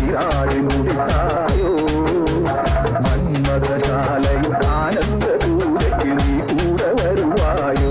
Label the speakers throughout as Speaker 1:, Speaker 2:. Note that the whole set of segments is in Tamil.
Speaker 1: நீராடி முடித்தாயோ மன்மதசாலையில் ஆனந்த கூடத்தில் நீ கூட வருவாயோ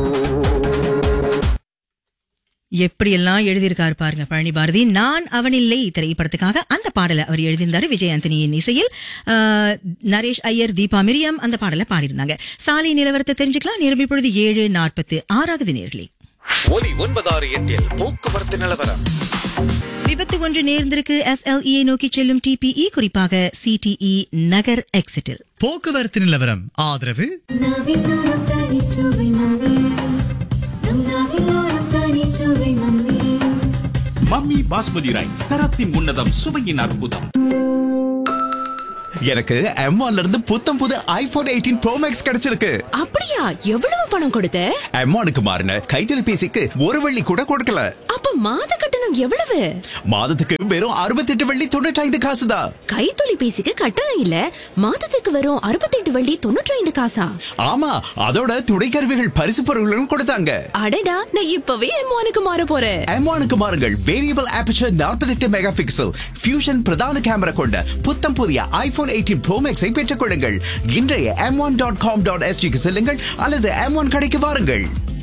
Speaker 2: எப்படியெல்லாம் எழுதியிருக்காரு பாருங்க பழனி பாரதி நான் அவனில்லை திரைப்படத்துக்காக அந்த பாடலை அவர் எழுதியிருந்தாரு விஜய் ஆண்டனியின் இசையில் ஆஹ், நரேஷ் ஐயர் தீபா மிரியம் அந்த பாடலை பாடியிருந்தாங்க சாலை நிலவரத்தை தெரிஞ்சுக்கலாம் நேரம் இப்பொழுது ஏழு நாற்பத்து ஆறாவது நேர்களே
Speaker 3: ஒலி ஒன்பதாறு எட்டில் போக்குவரத்து நிலவரம்
Speaker 2: விபத்து ஒன்று நேர்ந்திருக்கு எஸ்எல்இயை நோக்கி செல்லும் டிபிஇ குறிப்பாக சிடிஇ நகர் எக்ஸிட்டில்
Speaker 4: போக்குவரத்து நிலவரம் ஆதரவு
Speaker 5: நாவிலோரம் தனிச்சுவை மம்மீஸ் நம் நாவிலோரம் தனிச்சுவை மம்மீஸ்
Speaker 6: மம்மி பாஸ்மதி ரைஸ் தரத்தின் உன்னதம் சுவையின் அற்புதம்
Speaker 7: எனக்கு M1 இருந்து புத்தம் புது ஐபோன் எயிட்டீன் ப்ரோ மேக்ஸ் கிடைச்சிருக்கு
Speaker 8: அப்படியா எவ்வளவு பணம் கொடுத்த
Speaker 7: M1க்கு மாறின கைத்தொலைபேசிக்கு ஒரு வெள்ளி கூட கொடுக்கல
Speaker 8: அப்ப மாத கட்டணம் எவ்வளவு
Speaker 7: மாதத்துக்கு வெறும் அறுபத்தெட்டு வெள்ளி தொண்ணூற்றி காசு தான்
Speaker 8: கைத்தொலைபேசிக்கு கட்டணம் இல்ல மாதத்துக்கு வரும் அறுபத்தெட்டு வள்ளி தொண்ணூற்றி ஐந்து காசா
Speaker 7: ஆமா அதோட துணைக்கருவிகள் பரிசு பொருள்களும் கொடுத்தாங்க
Speaker 8: அடடா நான் இப்பவே எம்மானுக்கு மாற போறேன்
Speaker 7: M1க்கு மாறுங்கள் variable aperture 48 mega pixel fusion பிரதான கேமரா கொண்ட புத்தம் புதிய ஐபோன் எயிட்டீன் ப்ரோ மேக்ஸை பெற்றுக் கொள்ளுங்கள் இன்றைய M one dot com dot எஸ்டிக்கு செல்லுங்கள் அல்லது எம் ஒன் கடைக்கு வாருங்கள்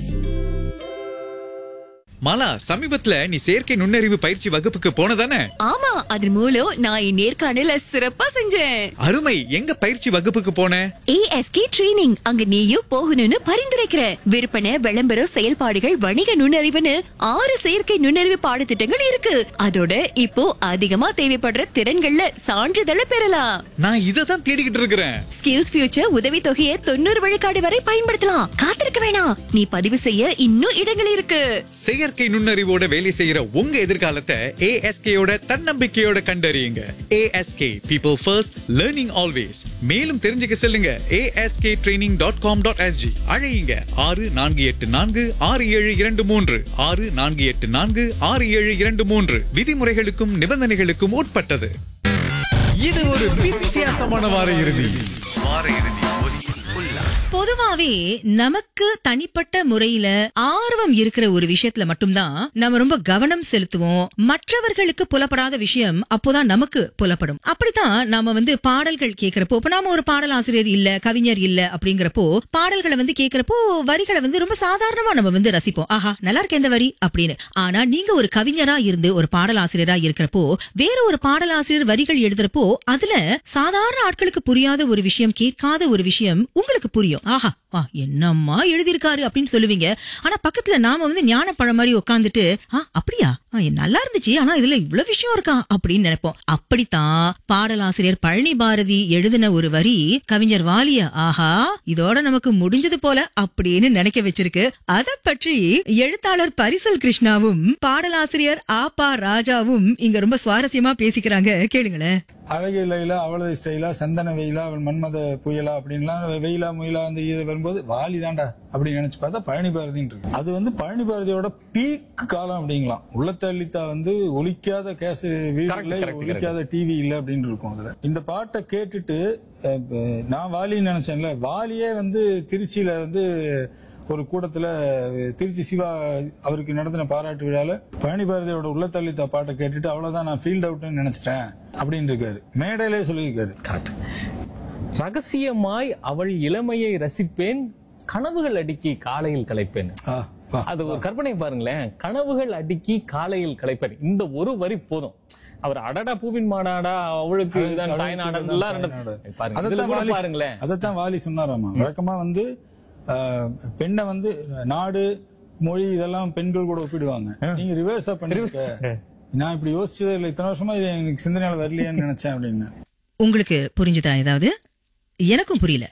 Speaker 4: மாலா சமீபத்துல நீ செயற்கை நுண்ணறிவு பயிற்சி வகுப்புக்கு போனதானே
Speaker 8: ஆமா அது மூலம் நான் என் நேர்காணல சிறப்பா செஞ்சேன்
Speaker 4: அருமை எங்க பயிற்சி வகுப்புக்கு போன
Speaker 8: ஏஎஸ்கே ட்ரெய்னிங் அங்க நீயும் போகணும்னு பரிந்துரைக்கிறேன் விற்பனை விளம்பரம் செயல்பாடுகள் வணிக நுண்ணறிவுன்னு ஆறு செயற்கை நுண்ணறிவு பாடத்திட்டங்கள் இருக்கு அதோட இப்போ அதிகமா தேவைப்படுற திறன்கள்ல சான்றிதழை பெறலாம்
Speaker 4: நான் இதை தான் தேடிக்கிட்டு இருக்கிறேன்
Speaker 8: ஸ்கில்ஸ் ஃபியூச்சர் உதவி தொகையை தொண்ணூறு விழுக்காடு வரை பயன்படுத்தலாம் காத்திருக்க வேணாம் நீ பதிவு செய்ய இன்னும் இடங்கள் இருக்கு
Speaker 4: செயற்கை நுண்ணறிவோட வேலை செய்யற உங்க எதிர்காலத்தை ஏஎஸ்கேயோட தன்னம்பிக்கையோட கண்டறியுங்க ASK people first learning always மேலும் தெரிஞ்சுக்க செல்லுங்க ASK training dot com dot SG அழையுங்க ஆறு நான்கு எட்டு நான்கு ஆறு ஏழு இரண்டு மூன்று ஆறு நான்கு எட்டு நான்கு ஆறு ஏழு இரண்டு மூன்று விதிமுறைகளுக்கும் நிபந்தனைகளுக்கும் உட்பட்டது இது ஒரு வித்தியாசமான வார இறுதி வார இறுதி ஒலி உல்லாஸ்
Speaker 2: பொதுவாவே நமக்கு தனிப்பட்ட முறையில ஆர்வம் இருக்கிற ஒரு விஷயத்துல மட்டும்தான் நம்ம ரொம்ப கவனம் செலுத்துவோம் மற்றவர்களுக்கு புலப்படாத விஷயம் அப்போதான் நமக்கு புலப்படும் அப்படித்தான் நாம வந்து பாடல்கள் கேட்கிறப்போ இப்ப நாம ஒரு பாடல் ஆசிரியர் இல்ல கவிஞர் இல்ல அப்படிங்கிறப்போ பாடல்களை வந்து கேட்கிறப்போ வரிகளை வந்து ரொம்ப சாதாரணமா நம்ம வந்து ரசிப்போம் ஆஹா நல்லா இருக்கு இந்த வரி அப்படின்னு ஆனா நீங்க ஒரு கவிஞரா இருந்து ஒரு பாடல் ஆசிரியரா இருக்கிறப்போ வேற ஒரு பாடல் ஆசிரியர் வரிகள் எழுதுறப்போ அதுல சாதாரண ஆட்களுக்கு புரியாத ஒரு விஷயம் கேட்காத ஒரு விஷயம் உங்களுக்கு புரியும் ஆஹா வா என்னம்மா எழுதியிருக்காரு அப்படின்னு சொல்லுவீங்க ஆனா பக்கத்துல நாம வந்து ஞானப்பழம் மாதிரி உட்காந்துட்டு ஆ அப்படியா ஆ, நல்லா இருந்துச்சு ஆனா இதுல இவ்வளவு விஷயம் இருக்கா அப்படின்னு நினைப்போம் அப்படித்தான் பாடலாசிரியர் பழனி பாரதி எழுதின ஒரு வரி கவிஞர் வாலிய ஆஹா இதோட நமக்கு முடிஞ்சது போல அப்படின்னு நினைக்க வச்சிருக்கு அத பற்றி எழுத்தாளர் பரிசல் கிருஷ்ணாவும் பாடலாசிரியர் ஆபா ராஜாவும் இங்க ரொம்ப சுவாரஸ்யமா பேசிக்கிறாங்க கேளுங்களேன்
Speaker 9: அழகு லைலா அவளது ஸ்டைலா சந்தன வெயிலா அவள் மன்மத புயலா அப்படின்லாம் வெயிலா முயலா வந்து இது வரும்போது வாலி தாண்டா அப்படின்னு நினைச்சு பார்த்தா பழனி பாரதின்னு இருக்கு அது வந்து பழனி பாரதியோட பீக் காலம் அப்படிங்களாம் உள்ளத்தள்ளித்தா வந்து ஒலிக்காத கேஸ் வீடுல ஒலிக்காத டிவி இல்ல அப்படின்னு இருக்கும் அதுல இந்த பாட்டை கேட்டுட்டு அஹ், ப- நான் வாலின்னு நினைச்சேன்ல வாலியே வந்து திருச்சியில வந்து ஒரு கூட்டத்துல அஹ், திருச்சி சிவா அவருக்கு நடத்தின பாராட்டு விழால பழனி பாரதியோட உள்ளத்தள்ளித்தா பாட்டை கேட்டுட்டு அவ்வளவுதான் நான் ஃபீல்ட் அவுட்னு நினைச்சிட்டேன் அப்படின்னு இருக்காரு மேடையிலே சொல்லியிருக்காரு
Speaker 10: ரகசியமாய் அவள் இளமையை ரசிப்பேன் கனவுகள் அடுக்கி காலையில் கலைப்பேன்
Speaker 9: ஆ, வா.
Speaker 10: அது ஒரு கற்பனை பாருங்களேன் கனவுகள் அடுக்கி காலையில் கலைப்பேன் இந்த ஒரு வரி போதும் அவர் அடடா பூவின் மாடாடா அவளுக்கு இதுதான்
Speaker 9: அவளுக்கு
Speaker 10: தாய்நாடு
Speaker 9: இதுதான்
Speaker 10: எல்லாம்
Speaker 9: தாய்நாடு.
Speaker 10: ரெண்டு- பாருங்க
Speaker 9: அதைத்தான்
Speaker 10: இதுல கூட
Speaker 9: வாலி-
Speaker 10: பாருங்களேன்
Speaker 9: அதைத்தான் வாலி சொன்னாராமா வழக்கமா வந்து ஆஹ், பெண்ணை வந்து நாடு மொழி இதெல்லாம் பெண்கள் கூட ஒப்பிடுவாங்க நீங்க ரிவர்ஸா பண்ணிருக்க நான் இப்படி யோசிச்சதே இல்லை இத்தனை வருஷமா இது எனக்கு சிந்தனையால வரலையேன்னு நினைச்சேன் அப்படின்னு
Speaker 2: உங்களுக்கு புரிஞ்சுதா ஏதாவது எனக்கும் புரியல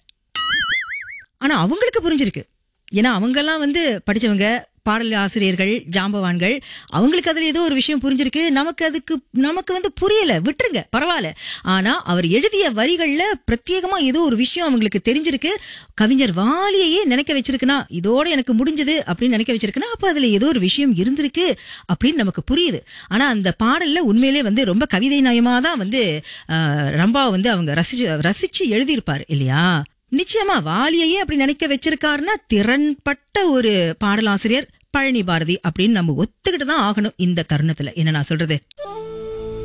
Speaker 2: ஆனா அவங்களுக்கு புரிஞ்சிருக்கு ஏன்னா அவங்கெல்லாம் வந்து படிச்சவங்க பாடல் ஆசிரியர்கள் ஜாம்பவான்கள் அவங்களுக்கு அதுல ஏதோ ஒரு விஷயம் புரிஞ்சிருக்கு நமக்கு அதுக்கு நமக்கு வந்து புரியல விட்டுருங்க பரவாயில்ல ஆனா அவர் எழுதிய வரிகள்ல பிரத்யேகமா ஏதோ ஒரு விஷயம் அவங்களுக்கு தெரிஞ்சிருக்கு கவிஞர் வாலியையே நினைக்க வச்சிருக்குன்னா இதோட எனக்கு முடிஞ்சது அப்படின்னு நினைக்க வச்சிருக்குன்னா அப்ப அதுல ஏதோ ஒரு விஷயம் இருந்திருக்கு அப்படின்னு நமக்கு புரியுது ஆனா அந்த பாடல்ல உண்மையிலே வந்து ரொம்ப கவிதை நயமா தான் வந்து ஆஹ், ரம்பா வந்து அவங்க ரசிச்சு ரசிச்சு எழுதியிருப்பாரு இல்லையா நிச்சயமா வாலியையே அப்படி நினைக்க வச்சிருக்காருன்னா திறன்பட்ட ஒரு பாடலாசிரியர் பழனி பாரதி அப்படின்னு நம்ம ஒத்துக்கிட்டு தான் ஆகணும் இந்த தருணத்துல என்ன நான் சொல்றது